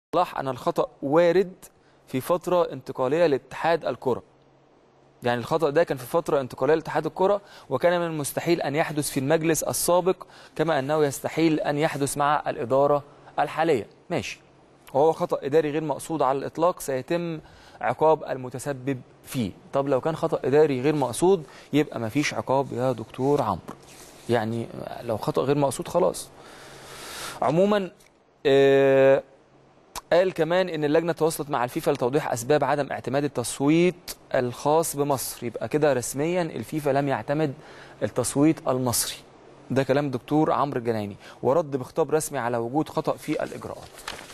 صلاح ان الخطا وارد في فتره انتقاليه لاتحاد الكره يعني الخطا ده كان في فتره انتقاليه لاتحاد الكره وكان من المستحيل ان يحدث في المجلس السابق كما انه يستحيل ان يحدث مع الاداره الحاليه ماشي وهو خطا اداري غير مقصود على الاطلاق سيتم عقاب المتسبب فيه طب لو كان خطا اداري غير مقصود يبقى ما فيش عقاب يا دكتور عمرو يعني لو خطا غير مقصود خلاص عموما آه قال كمان ان اللجنه تواصلت مع الفيفا لتوضيح اسباب عدم اعتماد التصويت الخاص بمصر يبقى كده رسميا الفيفا لم يعتمد التصويت المصري ده كلام دكتور عمرو الجناني ورد بخطاب رسمي على وجود خطا في الاجراءات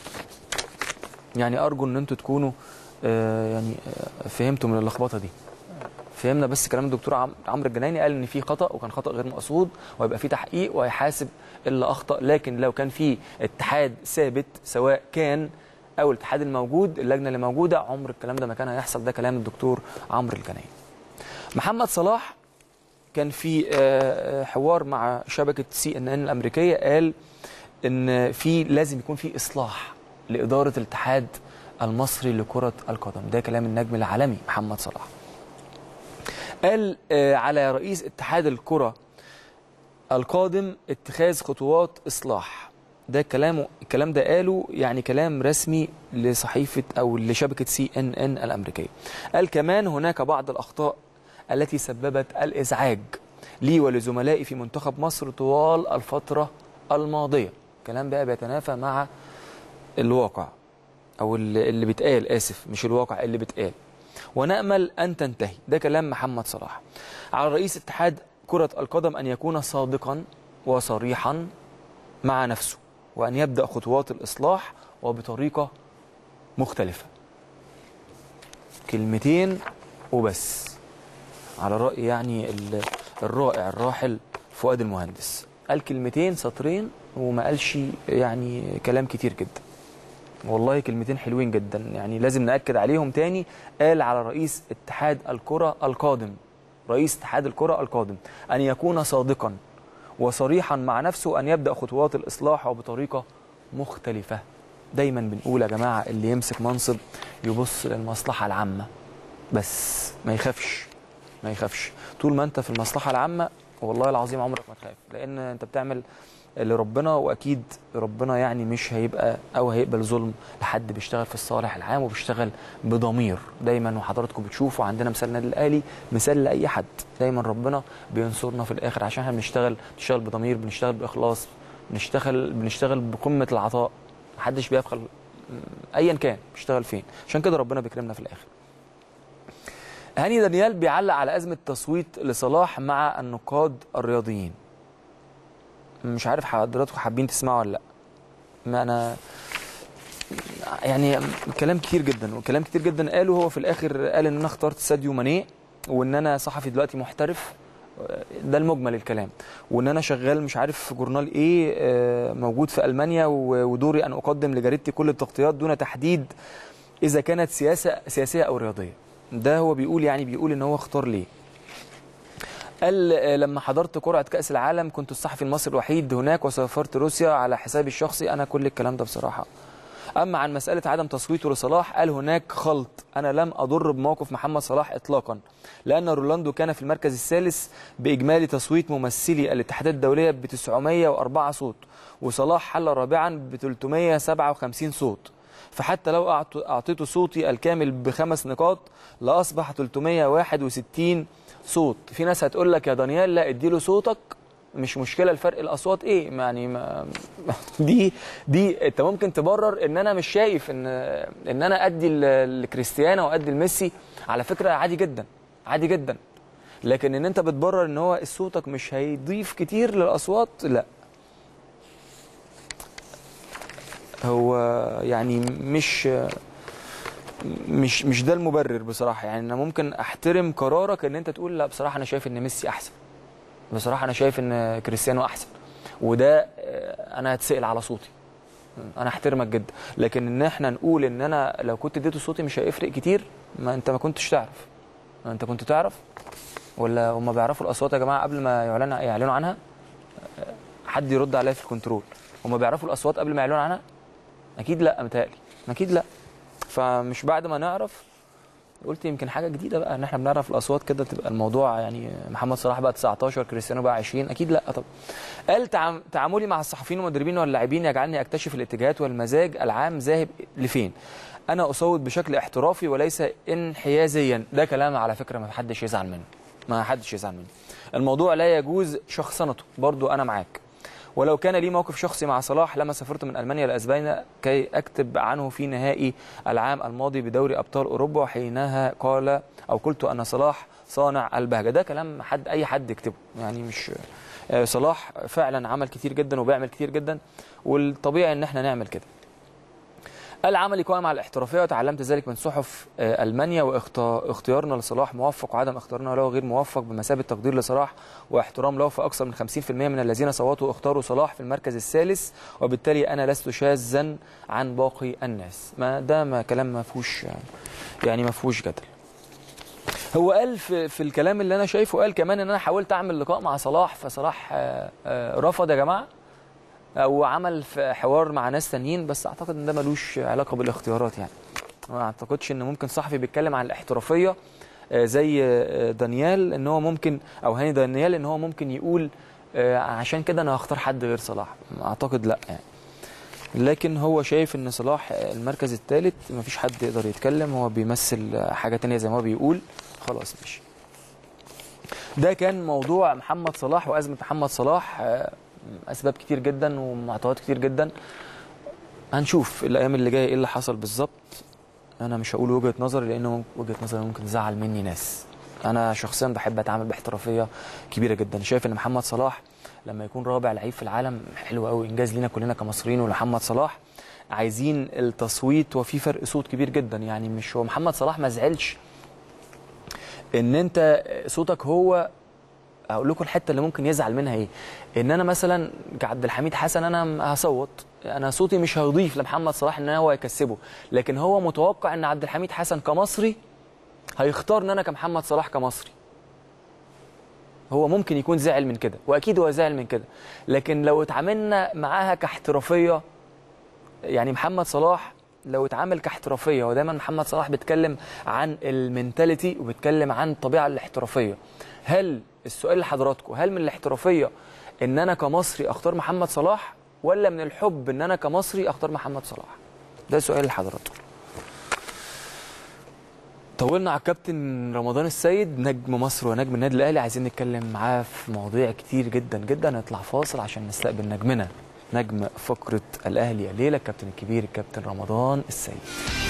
يعني ارجو ان انتوا تكونوا آه يعني آه فهمتوا من اللخبطه دي فهمنا بس كلام الدكتور عم- عمرو الجناني قال ان في خطا وكان خطا غير مقصود وهيبقى في تحقيق وهيحاسب اللي اخطا لكن لو كان في اتحاد ثابت سواء كان او الاتحاد الموجود اللجنه اللي موجوده عمر الكلام ده ما كان هيحصل ده كلام الدكتور عمرو الجناني محمد صلاح كان في آه، حوار مع شبكه سي ان ان الامريكيه قال ان في لازم يكون في اصلاح لاداره الاتحاد المصري لكره القدم ده كلام النجم العالمي محمد صلاح قال آه، على رئيس اتحاد الكره القادم اتخاذ خطوات اصلاح ده كلامه الكلام ده قاله يعني كلام رسمي لصحيفه او لشبكه سي ان ان الامريكيه قال كمان هناك بعض الاخطاء التي سببت الازعاج لي ولزملائي في منتخب مصر طوال الفتره الماضيه الكلام بقى بيتنافى مع الواقع او اللي اللي بيتقال اسف مش الواقع اللي بيتقال ونامل ان تنتهي ده كلام محمد صلاح على رئيس اتحاد كره القدم ان يكون صادقا وصريحا مع نفسه وان يبدا خطوات الاصلاح وبطريقه مختلفه كلمتين وبس على راي يعني ال- الرائع الراحل فؤاد المهندس قال كلمتين سطرين وما قالش يعني كلام كتير جدا والله كلمتين حلوين جدا يعني لازم نأكد عليهم تاني قال على رئيس اتحاد الكرة القادم رئيس اتحاد الكرة القادم أن يكون صادقا وصريحا مع نفسه أن يبدأ خطوات الإصلاح وبطريقة مختلفة دايما بنقول يا جماعة اللي يمسك منصب يبص للمصلحة العامة بس ما يخافش ما يخافش طول ما انت في المصلحة العامة والله العظيم عمرك ما تخاف لأن انت بتعمل لربنا واكيد ربنا يعني مش هيبقى او هيقبل ظلم لحد بيشتغل في الصالح العام وبيشتغل بضمير دايما وحضراتكم بتشوفوا عندنا مثال النادي الاهلي مثال لاي حد دايما ربنا بينصرنا في الاخر عشان احنا بنشتغل بنشتغل بضمير بنشتغل باخلاص بنشتغل بنشتغل بقمه العطاء محدش بيبخل ايا كان بيشتغل فين عشان كده ربنا بيكرمنا في الاخر هاني دانيال بيعلق على ازمه تصويت لصلاح مع النقاد الرياضيين مش عارف حضراتكم حابين تسمعوا ولا لا ما انا يعني كلام كتير جدا وكلام كتير جدا قاله هو في الاخر قال ان انا اخترت ساديو ماني وان انا صحفي دلوقتي محترف ده المجمل الكلام وان انا شغال مش عارف في جورنال ايه آه، موجود في المانيا و- ودوري ان اقدم لجريدتي كل التغطيات دون تحديد اذا كانت سياسه سياسيه او رياضيه ده هو بيقول يعني بيقول ان هو اختار ليه قال آه، لما حضرت قرعه كاس العالم كنت الصحفي المصري الوحيد هناك وسافرت روسيا على حسابي الشخصي انا كل الكلام ده بصراحه اما عن مساله عدم تصويته لصلاح قال هناك خلط انا لم اضر بموقف محمد صلاح اطلاقا لان رونالدو كان في المركز الثالث باجمالي تصويت ممثلي الاتحادات الدوليه ب 904 صوت وصلاح حل رابعا ب 357 صوت فحتى لو أعط- اعطيت صوتي الكامل بخمس نقاط لاصبح 361 صوت في ناس هتقول لك يا دانيال لا اديله صوتك مش مشكله الفرق الاصوات ايه يعني ما دي دي انت ممكن تبرر ان انا مش شايف ان ان انا ادي ل- لكريستيانو وادي لميسي على فكره عادي جدا عادي جدا لكن ان انت بتبرر ان هو صوتك مش هيضيف كتير للاصوات لا هو يعني مش مش مش ده المبرر بصراحه يعني انا ممكن احترم قرارك ان انت تقول لا بصراحه انا شايف ان ميسي احسن بصراحه انا شايف ان كريستيانو احسن وده آه، انا هتسال على صوتي انا احترمك جدا لكن ان احنا نقول ان انا لو كنت اديته صوتي مش هيفرق كتير ما انت ما كنتش تعرف ما انت كنت تعرف ولا هم بيعرفوا الاصوات يا جماعه قبل ما يعلنوا يعلنوا عنها حد يرد عليا في الكنترول هم بيعرفوا الاصوات قبل ما يعلنوا عنها اكيد لا متهيألي اكيد لا فمش بعد ما نعرف قلت يمكن حاجه جديده بقى ان احنا بنعرف الاصوات كده تبقى الموضوع يعني محمد صلاح بقى 19 كريستيانو بقى 20 اكيد لا طب قال تعام- تعاملي مع الصحفيين والمدربين واللاعبين يجعلني اكتشف الاتجاهات والمزاج العام ذاهب لفين انا اصوت بشكل احترافي وليس انحيازيا ده كلام على فكره ما حدش يزعل منه ما حدش يزعل منه الموضوع لا يجوز شخصنته برضو انا معاك ولو كان لي موقف شخصي مع صلاح لما سافرت من المانيا لاسبانيا كي اكتب عنه في نهائي العام الماضي بدوري ابطال اوروبا وحينها قال او قلت ان صلاح صانع البهجه ده كلام حد اي حد يكتبه يعني مش آه، صلاح فعلا عمل كتير جدا وبيعمل كتير جدا والطبيعي ان احنا نعمل كده العمل قائم على الاحترافيه وتعلمت ذلك من صحف آه، المانيا واختيارنا لصلاح موفق وعدم اختيارنا له غير موفق بمثابه تقدير لصلاح واحترام له فاكثر من 50% من الذين صوتوا اختاروا صلاح في المركز الثالث وبالتالي انا لست شاذا عن باقي الناس ما ده ما كلام ما فيهوش يعني ما فيهوش جدل هو قال في, في الكلام اللي انا شايفه قال كمان ان انا حاولت اعمل لقاء مع صلاح فصلاح آه، آه، رفض يا جماعه او عمل في حوار مع ناس تانيين بس اعتقد ان ده ملوش علاقه بالاختيارات يعني ما اعتقدش ان ممكن صحفي بيتكلم عن الاحترافيه آه، زي آه، دانيال ان هو ممكن او هاني دانيال ان هو ممكن يقول آه، عشان كده انا هختار حد غير صلاح اعتقد لا يعني لكن هو شايف ان صلاح المركز الثالث مفيش حد يقدر يتكلم هو بيمثل حاجه تانية زي ما هو بيقول خلاص ماشي ده كان موضوع محمد صلاح وازمه محمد صلاح آه، اسباب كتير جدا ومعطيات كتير جدا هنشوف الايام اللي جايه ايه اللي حصل بالظبط انا مش هقول وجهه نظري لانه وجهه نظري ممكن تزعل مني ناس انا شخصيا بحب اتعامل باحترافيه كبيره جدا شايف ان محمد صلاح لما يكون رابع لعيب في العالم حلو قوي انجاز لينا كلنا كمصريين ولمحمد صلاح عايزين التصويت وفي فرق صوت كبير جدا يعني مش هو محمد صلاح ما زعلش ان انت صوتك هو اقول لكم الحته اللي ممكن يزعل منها ايه ان انا مثلا كعبد الحميد حسن انا هصوت انا صوتي مش هيضيف لمحمد صلاح ان هو يكسبه لكن هو متوقع ان عبد الحميد حسن كمصري هيختارني انا كمحمد صلاح كمصري هو ممكن يكون زعل من كده واكيد هو زعل من كده لكن لو اتعاملنا معاها كاحترافيه يعني محمد صلاح لو اتعامل كاحترافيه ودايما محمد صلاح بيتكلم عن المينتاليتي وبيتكلم عن الطبيعه الاحترافيه هل السؤال لحضراتكم هل من الاحترافيه ان انا كمصري اختار محمد صلاح ولا من الحب ان انا كمصري اختار محمد صلاح ده سؤال لحضراتكم طولنا على الكابتن رمضان السيد نجم مصر ونجم النادي الاهلي عايزين نتكلم معاه في مواضيع كتير جدا جدا نطلع فاصل عشان نستقبل نجمنا نجم فقره الاهلي الليله الكابتن الكبير الكابتن رمضان السيد